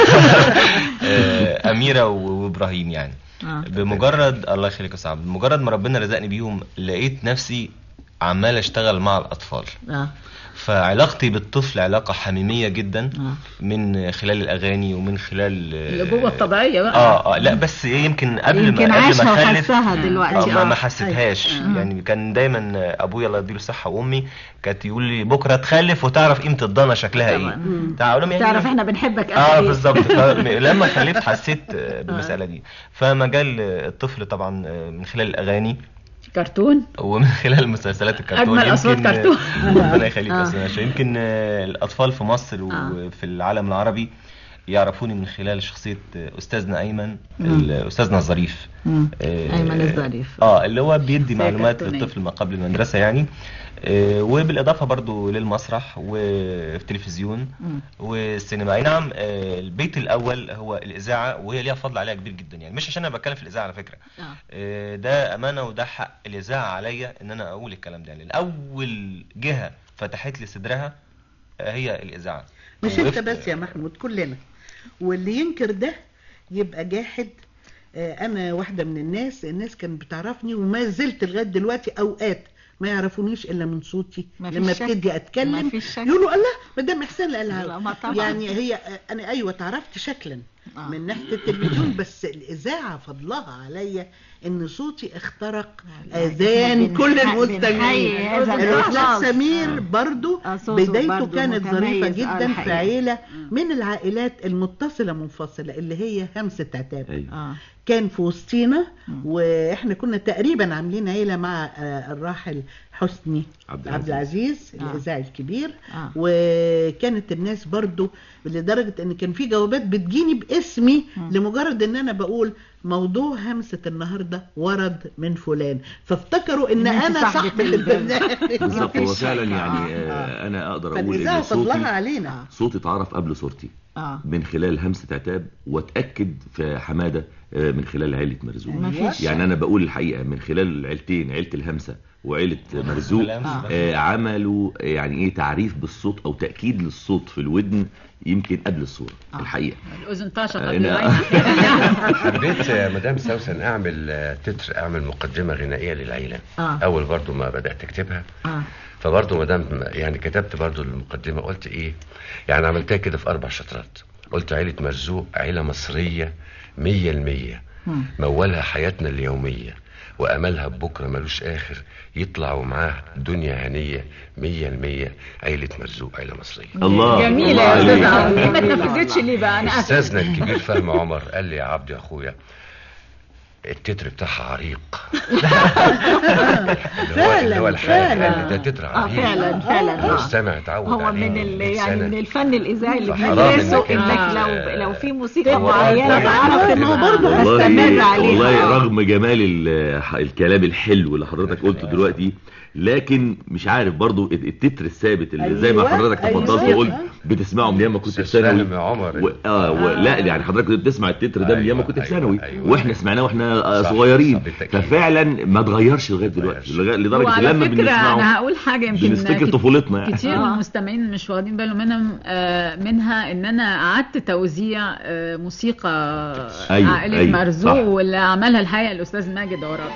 آه، اميره و- وابراهيم يعني آه. بمجرد الله يخليك يا صاحبي بمجرد ما ربنا رزقني بيهم لقيت نفسي عمال اشتغل مع الاطفال آه. فعلاقتي بالطفل علاقه حميميه جدا آه. من خلال الاغاني ومن خلال آه، الأبوة الطبيعية بقى اه اه لا بس إيه يمكن قبل يمكن ما قبل عاشها ما اخلف وحسها دلوقتي آه ما, آه. ما حسيتهاش أيوة. يعني كان دايما ابويا الله يديله الصحه وامي كانت يقول لي بكره تخلف وتعرف قيمه الضانه شكلها طبعاً. ايه تعالوا لهم يعني تعرف احنا بنحبك قد اه إيه. بالظبط فلما خلفت حسيت آه، بالمساله دي فمجال آه، الطفل طبعا آه، من خلال الاغاني كرتون ومن خلال مسلسلات الكرتون أجمل أصوات يمكن- كرتون. ربنا يخليك آه. يا أستاذ نشوى. يمكن آه، الاطفال في مصر وفي العالم العربي يعرفوني من خلال شخصيه آه، استاذنا ايمن مم. ال- استاذنا الظريف مم. آه، أيمن الظريف. اه اللي هو بيدي زي معلومات كرتونية. للطفل ما قبل المدرسه يعني آه، وبالاضافه برضو للمسرح وفي التلفزيون مم. والسينما اي نعم آه، البيت الاول هو الاذاعه وهي ليها فضل عليها كبير جدا يعني مش عشان انا بتكلم في الاذاعه على فكره آه. آه، ده امانه وده حق الاذاعه عليا ان انا اقول الكلام ده يعني اول جهه فتحت لي صدرها آه، هي الاذاعه مش انت وقفت- بس يا محمود كلنا واللي ينكر ده يبقى جاحد آه، انا واحده من الناس الناس كانت بتعرفني وما زلت لغايه دلوقتي اوقات ما يعرفونيش الا من صوتي ما فيش لما شك. ابتدي ما اتكلم فيش شك. يقولوا الله مدام احسان لا لا، قالها ما طبعا. يعني هي آه، انا ايوه اتعرفت شكلا آه. من ناحيه التلفزيون بس الاذاعه فضلها عليا ان صوتي اخترق لا، اذان إحنا كل بنح- المستمعين بنحيي هذا الاستاذ الإخلاص. سمير برضو آه، صوته بدايته برضو كانت ظريفه متميز، آه، جدا في الحقيقة. عيله من العائلات المتصله منفصله اللي هي همسه عتاب أيوة. آه. كان في وسطينا واحنا كنا تقريبا عاملين عيله مع آه، الراحل حسني عبد عبد العزيز الاذاعي الكبير آه. وكانت الناس برضو لدرجه ان كان في جوابات بتجيني باسمي لمجرد ان انا بقول موضوع همسه النهارده ورد من فلان فافتكروا ان إن أنت انا صاحبة صاحبه البرنامج. البرنامج بالظبط هو مفيش فعلا شك. يعني آه. آه، انا اقدر اقول فالاذاعه ان فضلها صوتي علينا صوتي اتعرف قبل صورتي اه من خلال همسة عتاب واتأكد في حمادة آه، من خلال عيلة مرزوق مفيش يعني أنا بقول الحقيقة من خلال العيلتين عيلة الهمسة وعيلة مرزوق الهمسة. آه، عملوا آه، يعني ايه تعريف بالصوت او تأكيد للصوت في الودن يمكن قبل الصورة الحقيقة الأذن طاشة آه، قبل أنا- العين حبيت يا مدام سوسن اعمل آه، تتر اعمل مقدمه غنائيه للعيله آه. اول برضو ما بدات اكتبها اه فبرضو مدام يعني كتبت برضو المقدمه قلت ايه يعني عملتها كده في اربع شطرات قلت عيله مرزوق عيله مصريه مية المية مم. مولها حياتنا اليوميه واملها ببكره ملوش اخر يطلع ومعاه دنيا هنيه مية المية عيله مرزوق عيله مصريه الله جميلة الله يا عليك. أستاذ عبد ما اتنفذتش ليه بقى أنا آسفة. استاذنا الكبير فهمي عمر قال لي يا عبد يا اخويا التتر بتاعها عريق اللي هو اللي هو الحقيقة فعلا. ده تتر اه عريق فعلا فعلا آه. والسامع اتعود هو عليه من ال... 100 يعني سنة. من الفن الاذاعي اللي فحرام بندرسه إنك انك أنت- لو لو في موسيقى طبعاً. معينه تعرف ان هو برضه هستمر والله عليها والله آه. رغم جمال ال- الكلام الحلو اللي حضرتك قلته دلوقتي لكن مش عارف برضو التتر الثابت اللي زي ما أيوة، حضرتك تفضلت أيوة. وقلت بتسمعه من ايام ما كنت في ثانوي سالم يا عمر و... آه و... لا يعني حضرتك كنت بتسمع التتر ده من ايام ما كنت في ثانوي واحنا سمعناه واحنا آه، صح، صغيرين صح، بالتأكيد. ففعلا ما اتغيرش لغايه دلوقتي لغا- لدرجه وعلى لما فكرة بنسمعه أنا هقول حاجة يمكن بنفتكر كت- طفولتنا يعني. كتير من آه. المستمعين مش واخدين بالهم منها آه، منها ان انا قعدت توزيع آه، موسيقى أيوة، عائلة أيوة، مرزوق صح. واللي عملها الحقيقة الاستاذ ماجد عرابي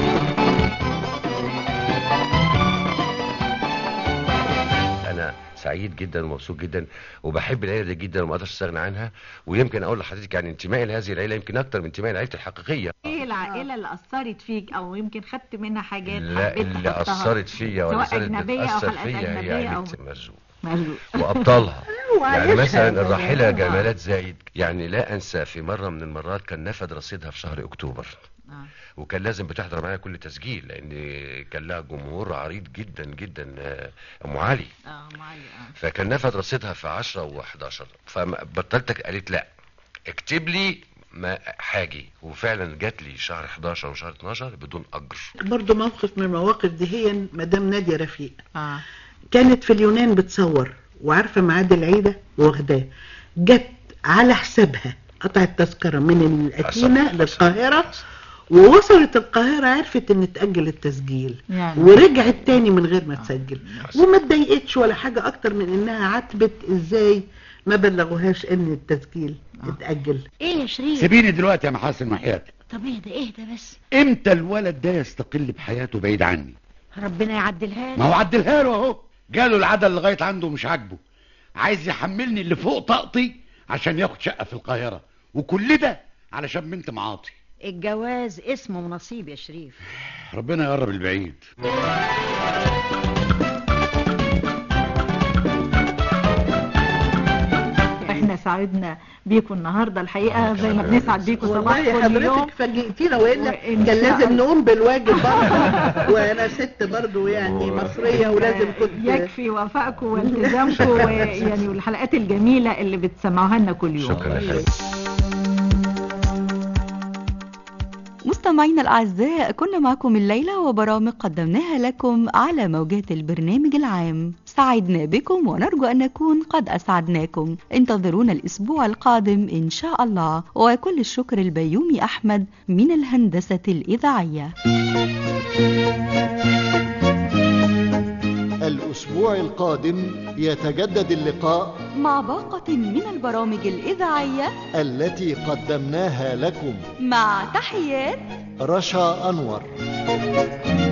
انا سعيد جدا ومبسوط جدا وبحب العيله دي جدا وما اقدرش استغنى عنها ويمكن اقول لحضرتك يعني انتمائي لهذه العيله يمكن اكتر من انتمائي لعيلتي الحقيقيه ايه العائله اللي اثرت فيك او يمكن خدت منها حاجات لا حبيت اللي تحطها؟ اثرت فيا ولا سواء زالت اجنبيه او بتاثر حلقات فيا هي اجنبيه او عيله مرزوق مرزوق وابطالها يعني وعايشها مثلا يعني. الراحله آه. جمالات زايد يعني لا انسى في مره من المرات كان نفد رصيدها في شهر اكتوبر وكان لازم بتحضر معايا كل تسجيل لان كان لها جمهور عريض جدا جدا آه، ام علي اه معلي اه فكان نفد رصيدها في 10 و11 فبطلت قالت لا اكتب لي ما حاجي وفعلا جات لي شهر 11 وشهر 12 بدون اجر برضو موقف من المواقف دي هي مدام نادية رفيق اه كانت في اليونان بتصور وعارفة ميعاد العيدة واخداه جت على حسابها قطعت تذكرة من الأتينة للقاهرة ووصلت القاهرة عرفت ان تأجل التسجيل يعني. ورجعت تاني من غير ما تسجل وما اتضايقتش ولا حاجة اكتر من انها عاتبت ازاي ما بلغوهاش ان التسجيل اتأجل ايه يا شريف سيبيني دلوقتي يا محاسن وحياتك طب اهدى اهدى بس امتى الولد ده يستقل بحياته بعيد عني ربنا يعدلها ما هو عدلها له اهو جاله العدل لغايه عنده مش عاجبه عايز يحملني اللي فوق طاقتي عشان ياخد شقه في القاهره وكل ده علشان بنت معاطي الجواز اسمه ونصيب يا شريف ربنا يقرب البعيد احنا سعدنا بيكم النهارده الحقيقه زي ما بنسعد بيكم صباح والله كل يوم حضرتك فاجئتينا والا وإن كان شاء لازم الله. نقوم بالواجب برضه وانا ست برضه يعني مصريه ولازم كنت يكفي وفائكم والتزامكم ويعني والحلقات الجميله اللي بتسمعوها لنا كل يوم شكرا يا فندم مستمعينا الأعزاء كنا معكم الليلة وبرامج قدمناها لكم على موجات البرنامج العام سعدنا بكم ونرجو أن نكون قد أسعدناكم انتظرونا الأسبوع القادم إن شاء الله وكل الشكر البيومي أحمد من الهندسة الإذاعية الأسبوع القادم يتجدد اللقاء مع باقة من البرامج الإذاعية التي قدمناها لكم مع تحيات رشا أنور